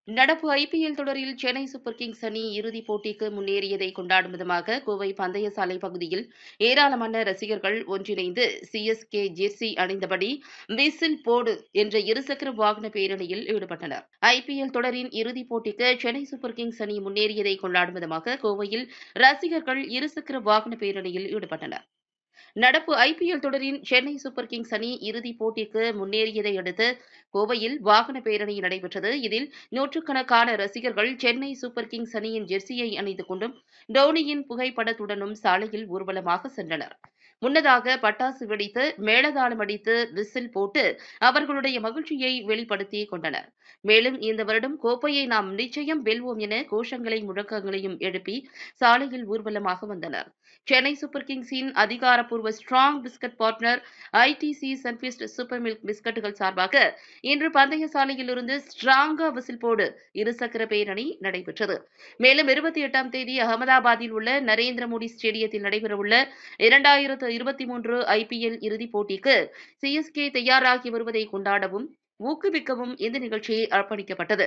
நடப்பு ஐபிஎல் தொடரில் Chennai super Kings அணி இறுதிப் போட்டிக்கு முன்னேறியதை கொண்டாடும் விதமாக கோவை பந்தயசாலை பகுதியில் ஏராளமான ரசிகர்கள் ஒன்றிணைந்து சிஎஸ்கே ஜெர்சி அணிந்தபடி விசில் போடு என்ற இருசக்கர வாகன பேரணியில் ஈடுபட்டனர் ஐபிஎல் தொடரின் இறுதிப் போட்டிக்கு சென்னை சூப்பர் கிங்ஸ் அணி முன்னேறியதை கொண்டாடும் விதமாக கோவையில் ரசிகர்கள் இருசக்கர வாகன பேரணியில் ஈடுபட்டனர் நடப்பு ஐபிஎல் தொடரின் சென்னை சூப்பர் கிங்ஸ் அணி இறுதிப் போட்டிக்கு முன்னேறியதை அடுத்து கோவையில் வாகன பேரணி நடைபெற்றது இதில் நூற்றுக்கணக்கான ரசிகர்கள் சென்னை சூப்பர் கிங்ஸ் அணியின் ஜெர்சியை அணிந்து கொண்டும் டோனியின் புகைப்படத்துடனும் சாலையில் ஊர்வலமாக சென்றனர் முன்னதாக பட்டாசு வெடித்து மேளதாளம் அடித்து விசில் போட்டு அவர்களுடைய மகிழ்ச்சியை வெளிப்படுத்தி கொண்டனர் மேலும் இந்த வருடம் கோப்பையை நாம் நிச்சயம் வெல்வோம் என கோஷங்களை முழக்கங்களையும் எழுப்பி சாலையில் ஊர்வலமாக வந்தனர் சென்னை சூப்பர் கிங்ஸின் அதிகாரப்பூர்வ strong biscuit partner ITC Sunfeast super milk பிஸ்கட்டுகள் சார்பாக இன்று பந்தய சாலையிலிருந்து ஸ்ட்ராங்கா விசில் போடு இருசக்கர பேரணி நடைபெற்றது மேலும் இருபத்தி எட்டாம் தேதி அகமதாபாத்தில் உள்ள நரேந்திர மோடி ஸ்டேடியத்தில் நடைபெறவுள்ள இரண்டாயிரத்து இருபத்தி மூன்று ஐபிஎல் இறுதிப் போட்டிக்கு சிஎஸ்கே தயாராகி வருவதை கொண்டாடவும் ஊக்குவிக்கவும் இந்த நிகழ்ச்சி அர்ப்பணிக்கப்பட்டது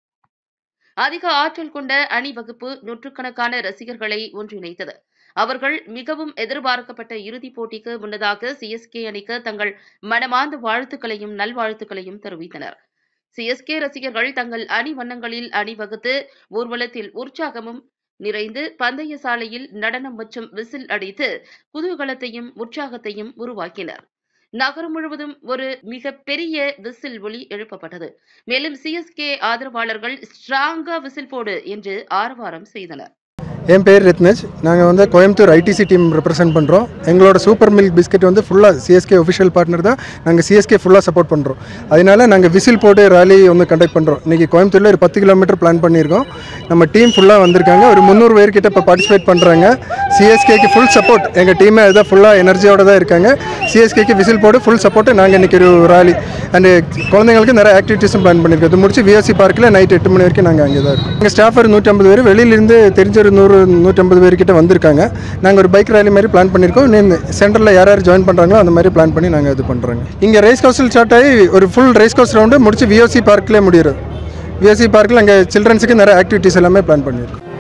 அதிக ஆற்றல் கொண்ட அணிவகுப்பு நூற்றுக்கணக்கான ரசிகர்களை ஒன்றிணைத்தது அவர்கள் மிகவும் எதிர்பார்க்கப்பட்ட இறுதிப் போட்டிக்கு முன்னதாக சிஎஸ்கே அணிக்கு தங்கள் மனமார்ந்த வாழ்த்துக்களையும் நல்வாழ்த்துக்களையும் தெரிவித்தனர் சிஎஸ்கே ரசிகர்கள் தங்கள் அணி வண்ணங்களில் அணிவகுத்து ஊர்வலத்தில் உற்சாகமும் நிறைந்து பந்தய சாலையில் நடனம் மற்றும் விசில் அடித்து குதூகலத்தையும் உற்சாகத்தையும் உருவாக்கினர் நகரம் முழுவதும் ஒரு மிக பெரிய விசில் ஒலி எழுப்பப்பட்டது மேலும் சிஎஸ்கே ஆதரவாளர்கள் ஸ்ட்ராங்கா விசில் போடு என்று ஆரவாரம் செய்தனர் என் பேர் ரத்னஜ் நாங்கள் வந்து கோயம்புத்தூர் ஐடிசி டீம் ரெப்ரசென்ட் பண்ணுறோம் எங்களோட சூப்பர் மில்க் பிஸ்கெட் வந்து ஃபுல்லாக சிஎஸ்கே ஒஃபிஷியல் பார்ட்னர் தான் நாங்கள் சிஎஸ்கே ஃபுல்லாக சப்போர்ட் பண்ணுறோம் அதனால நாங்கள் விசில் போட்டு ரேலி வந்து கண்டக்ட் பண்ணுறோம் இன்றைக்கி கோயம்புத்தூரில் ஒரு பத்து கிலோமீட்டர் பிளான் பண்ணியிருக்கோம் நம்ம டீம் ஃபுல்லாக வந்திருக்காங்க ஒரு முந்நூறு பேர்கிட்ட இப்போ பார்ட்டிசிபேட் பண்ணுறாங்க சிஎஸ்கேக்கு ஃபுல் சப்போர்ட் எங்கள் டீமே அதுதான் ஃபுல்லாக எனர்ஜியோட தான் இருக்காங்க சிஎஸ்கேக்கு விசில் போட்டு ஃபுல் சப்போர்ட்டு நாங்கள் இன்றைக்கி ஒரு ராலி அண்டு குழந்தைங்களுக்கு நிறைய ஆக்டிவிட்டீஸும் பிளான் பண்ணியிருக்கோம் இது முடிச்சு விஎஸ்சி பார்க்கில் நைட் எட்டு மணி வரைக்கும் நாங்கள் அங்கே தான் இருக்கோம் எங்கள் ஸ்டாஃப் ஒரு நூற்றம்பது பேர் வெளியிலேருந்து தெரிஞ்ச ஒரு நூறு நூற்றம்பது பேர்கிட்ட வந்திருக்காங்க நாங்கள் ஒரு பைக் ரேலி மாதிரி பிளான் பண்ணியிருக்கோம் சென்டரில் யார் யார் ஜாயின் பண்ணுறாங்களோ அந்த மாதிரி பிளான் பண்ணி நாங்கள் இது பண்ணுறோங்க இங்கே ரேஸ் கோர்ஸில் ஸ்டார்ட் ஆகி ஒரு ஃபுல் ரேஸ் கோர்ஸ் ரவுண்டு முடிச்சு விஓசி பார்க்கில் முடியுது விஓசி பார்க்கில் அங்கே சில்ட்ரன்ஸுக்கு நிறைய ஆக்டிவிட்டீஸ் எல்லாமே பிளான் பண்ணியிருக்கோம்